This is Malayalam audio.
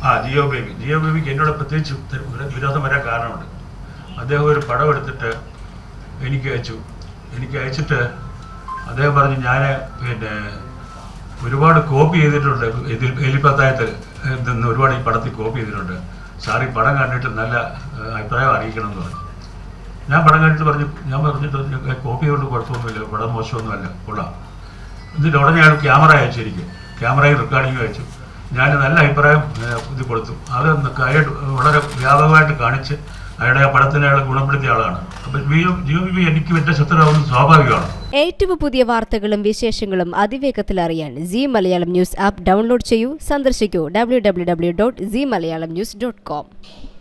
ആ ജിയോ ബേബി ജിയോ ബേബിക്ക് എന്നോട് പ്രത്യേകിച്ച് ത- വിര- വിരോധം വരാൻ കാരണമുണ്ട് അദ്ദേഹം ഒരു പടം എടുത്തിട്ട് എനിക്ക് അയച്ചു എനിക്ക് അയച്ചിട്ട് അദ്ദേഹം പറഞ്ഞു ഞാൻ പിന്നെ ഒരുപാട് കോപ്പി ചെയ്തിട്ടുണ്ട് ഇതിൽ എലിപ്പത്തായത്തിൽ നിന്ന് ഒരുപാട് ഈ പടത്തിൽ കോപ്പി ചെയ്തിട്ടുണ്ട് സാർ ഈ പടം കണ്ടിട്ട് നല്ല ഏഹ്, അഭിപ്രായം അറിയിക്കണം എന്ന് പറഞ്ഞു ഞാൻ പടം കണ്ടിട്ട് പറഞ്ഞു ഞാൻ പറഞ്ഞിട്ട് പറഞ്ഞു, കോപ്പി കൊണ്ട് കുഴപ്പമൊന്നുമില്ല പടം മോശമൊന്നുമല്ല കൊള്ളാം എന്നിട്ട് ഉടനെ അയാൾ ക്യാമറ അയച്ചിരിക്കും ക്യാമറയും റെക്കോർഡിങ്ങും അയച്ചു ഞാൻ നല്ല അഭിപ്രായം ഏഹ്, ഇത് കൊടുത്തു അത് അയാൾ വളരെ വ്യാപകമായിട്ട് കാണിച്ച് അയാളുടെ ആ പടത്തിനെ അയാൾ ഗുണപ്പെടുത്തിയ ആളാണ് അപ്പം ജിയോ ജിയോ ബി എനിക്ക് വലിയ ശത്രുവാകുന്നത് സ്വാഭാവികമാണ് ഏറ്റവും പുതിയ വാർത്തകളും വിശേഷങ്ങളും അതിവേഗത്തിൽ അറിയാൻ Zee Malayalam news app download ചെയ്യൂ സന്ദർശിക്കൂ W W W dot Zee Malayalam news dot com